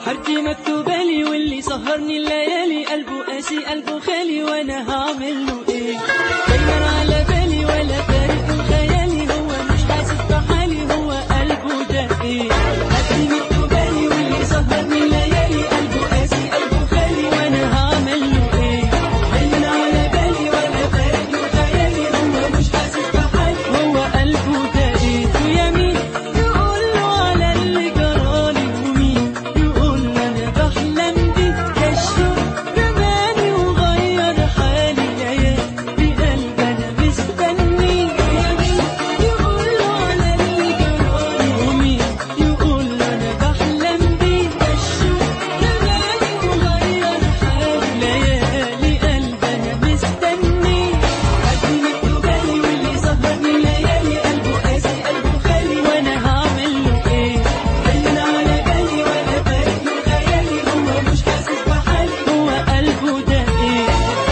حرتي مكتوبة لي واللي سهرني الليالي قلبه قاسي قلبه خالي وانا هعمل له ايه دايما على بالي ولا فارق خيالي هو مش حاسس بحالي هو قلبه ده ايه حرتي مكتوبة لي واللي سهرني الليالي قلبه قاسي قلبه خالي وانا هعمل له ايه دايما على بالي ولا فارق خيالي هو مش حاسس بحالي هو قلبه ده ايه ويا مين يقول له على اللي جرالي ومين يقول له انا بحلم بيه كشف رماني وغير حالي ليالي قلب انا مستني يا مين يقول له على اللي جرالي ومين يقول له انا بحلم بيه كشف رماني وغير حالي ليالي قلب انا مستني قلبي مكتوبة لي واللي سهرني الليالي قلبه قاسي قلبه خالي وانا هعمل له ايه دايما على بالي ولا فارق له خيالي هو مش حاسس بحالي هو قلبه ده ايه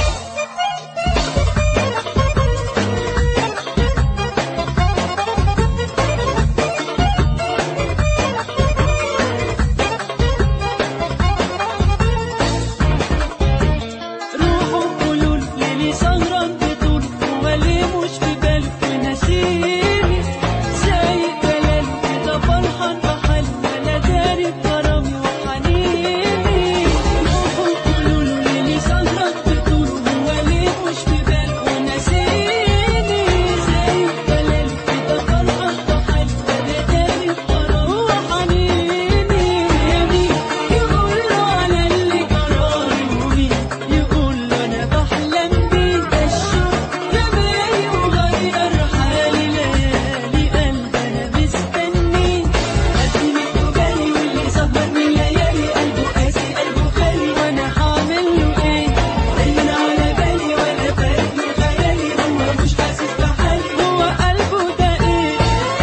روحوا قولوا ليلي سهران بطول هو ليه مش في باله ونسيني سايق دلال كده فرحان بحال ولا داري بغرامي وحنيني روحوا قولوا له ليلي سهران بطول هو ليه مش في باله ونسيني سايق دلال كده فرحان بحال ولا داري بغرامي وحنيني يا مين يقول له على اللي جرالي ومين يقول له انا بحلم بيه الشوق رماني وغير حالي ليالي قلب انا مستني قلبي مكتوبة لي واللي سهرني الليالي قلبه قاسي قلبه خالي وانا هعمل له ايه دايما على بالي ولا فارق له خيالي هو مش حاسس بحالي هو قلبه ده ايه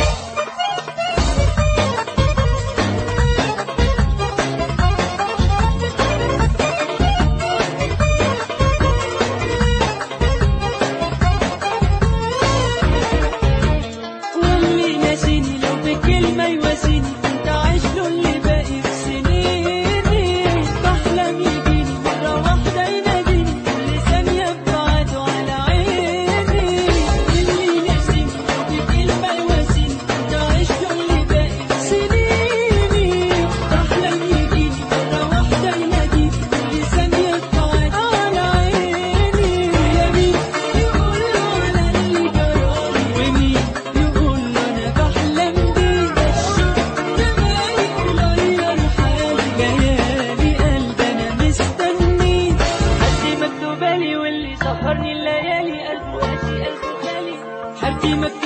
واللي ناسيني لو بكلمة يواسيني كنت عايش له اللي باقي في سنيني بحلم يجيني مرة واحدة يناديني كل ثانية ببعده على عيني واللي ناسيني لو بكلمة يواسيني كنت عايش له اللي باقي في سنيني بحلم يجيني مرة واحدة يناديني كل ثانية ببعده على عيني يا مين يقول له على اللي جرالي ومين يقول له انا بحلم بيه الشوق رماني وغير حالي ليالي قلب انا مستني حالتي مكتوبة لي واللي سهرني الليالي قلبه قاسي قلبه خالي حالتي مكتوبة